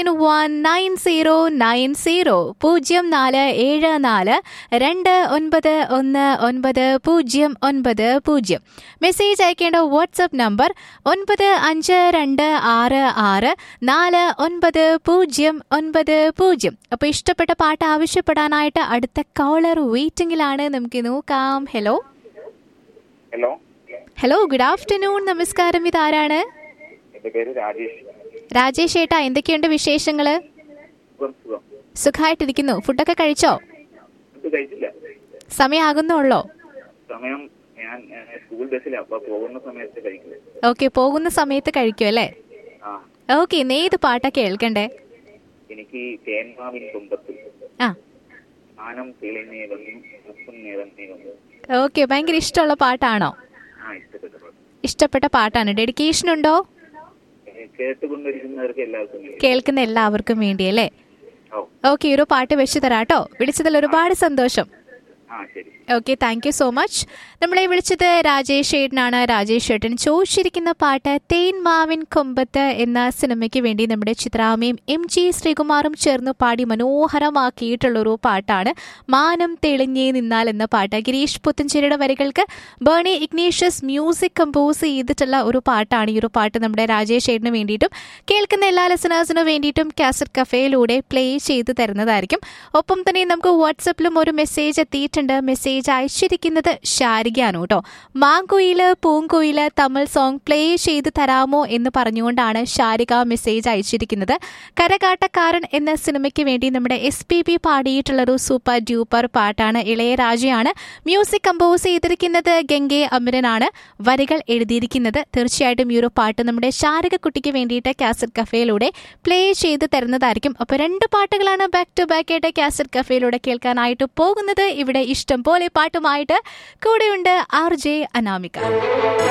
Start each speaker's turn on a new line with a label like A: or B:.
A: Nine one nine zero nine zero പൂജ്യം നാല് ഏഴ് നാല് രണ്ട് ഒൻപത് ഒന്ന് ഒൻപത് പൂജ്യം ഒൻപത് പൂജ്യം മെസ്സേജ് അയക്കേണ്ട വാട്സപ്പ് നമ്പർ ഒൻപത് അഞ്ച് രണ്ട് ആറ് ആറ് നാല് ഒൻപത് പൂജ്യം ഒൻപത് പൂജ്യം അപ്പോൾ ഇഷ്ടപ്പെട്ട പാട്ട് ആവശ്യപ്പെടാനായിട്ട് അടുത്ത കോളർ വെയിറ്റിംഗിലാണ് നമുക്ക് നോക്കാം hello
B: hello
A: hello good afternoon നമസ്കാരം ഇതാരാണ്
B: എന്റെ പേര് രാജേഷ്
A: രാജേഷ് ഏട്ടാ എന്തൊക്കെയുണ്ട് വിശേഷങ്ങള്
B: സുഖം സുഖം
A: സുഖമായിട്ടിരിക്കുന്നു ഫുഡൊക്കെ കഴിച്ചോ
B: ഇത് കഴിച്ചില്ല
A: സമയമാകുന്നുള്ളോ
B: സമയം ഞാൻ ഏഹ്, സ്കൂൾ ബസ്സിലാണ് അപ്പൊ പോകുന്ന സമയത്ത് കഴിക്കില്ല
A: ഓക്കെ പോകുന്ന സമയത്ത് കഴിക്കും അല്ലേ
B: ആ
A: ഓക്കെ ഇന്ന് ഏത് പാട്ടാ കേൾക്കണ്ടേ
B: എനിക്ക് തേന്മാവിൻ തുമ്പത്ത്
A: ആ
B: ആനം തെളിഞ്ഞേ വന്നു ഉപ്പും നിറഞ്ഞേ വന്നു
A: ഓക്കെ ഭയങ്കര ഇഷ്ടമുള്ള പാട്ടാണോ
B: ആ ഇഷ്ടപ്പെട്ട പാട്ട്
A: ഇഷ്ടപ്പെട്ട പാട്ടാണ് ഡെഡിക്കേഷൻ ഉണ്ടോ
B: ഏഹ്, കേട്ടുകൊണ്ടിരിക്കുന്നവർക്ക് എല്ലാവർക്കും വേണ്ടി.
A: കേൾക്കുന്ന എല്ലാവർക്കും വേണ്ടി അല്ലേ
B: ഓ
A: ഓക്കെ ഒരു പാട്ട് വെച്ച് തരാട്ടോ വിളിച്ചതിൽ ഒരുപാട് സന്തോഷം
B: ആ ശരി
A: okay thank you so much നമ്മളെ വിളിച്ചത് രാജേഷ് ഏട്ടനാണ് രാജേഷ് ഏട്ടൻ ചോദിച്ചിരിക്കുന്ന പാട്ട് തേൻ മാവിൻ കൊമ്പത്ത് എന്ന സിനിമയ്ക്ക് വേണ്ടി നമ്മുടെ ചിത്രാമയും എം ജി ശ്രീകുമാറും ചേർന്ന് പാടി മനോഹരമാക്കിയിട്ടുള്ളൊരു പാട്ടാണ് മാനം തെളിഞ്ഞേ നിന്നാൽ എന്ന പാട്ട് ഗിരീഷ് പുത്തഞ്ചേരിയുടെ വരികൾക്ക് ബേണി ഇഗ്നീഷ്യസ് മ്യൂസിക് കമ്പോസ് ചെയ്തിട്ടുള്ള ഒരു പാട്ടാണ് ഈ ഒരു പാട്ട് നമ്മുടെ രാജേഷ് ഏട്ടന് വേണ്ടിയിട്ടും കേൾക്കുന്ന എല്ലാ ലിസണേഴ്സിനും വേണ്ടിയിട്ടും കാസറ്റ് കഫേയിലൂടെ പ്ലേ ചെയ്ത് തരുന്നതായിരിക്കും ഒപ്പം തന്നെ നമുക്ക് വാട്സപ്പിലും ഒരു മെസ്സേജ് എത്തിയിട്ടുണ്ട് മെസ്സേജ് അയച്ചിരിക്കുന്നത് ഷാരികയാണ് കേട്ടോ മാങ്കുയില് പൂങ്കുയില് തമിഴ് സോങ് പ്ലേ ചെയ്ത് തരാമോ എന്ന് പറഞ്ഞുകൊണ്ടാണ് ഷാരിക മെസ്സേജ് അയച്ചിരിക്കുന്നത് കരകാട്ടക്കാരൻ എന്ന സിനിമയ്ക്ക് വേണ്ടി നമ്മുടെ എസ് പി ബി പാടിയിട്ടുള്ളൊരു സൂപ്പർ ഡ്യൂപ്പർ പാട്ടാണ് ഇളയരാജയാണ് മ്യൂസിക് കമ്പോസ് ചെയ്തിരിക്കുന്നത് ഗംഗെ അമരനാണ് വരികൾ എഴുതിയിരിക്കുന്നത് തീർച്ചയായിട്ടും ഈ ഒരു പാട്ട് നമ്മുടെ ശാരിക കുട്ടിക്ക് വേണ്ടിയിട്ട് കാസറ്റ് കഫേയിലൂടെ പ്ലേ ചെയ്ത് തരുന്നതായിരിക്കും അപ്പോൾ രണ്ട് പാട്ടുകളാണ് ബാക്ക് ടു ബാക്ക് ആയിട്ട് കാസറ്റ് കഫേയിലൂടെ കേൾക്കാനായിട്ട് പോകുന്നത് ഇവിടെ ഇഷ്ടം പോലെ പാട്ടുമായിട്ട് കൂടെയുണ്ട് ആർ ജെ അനാമിക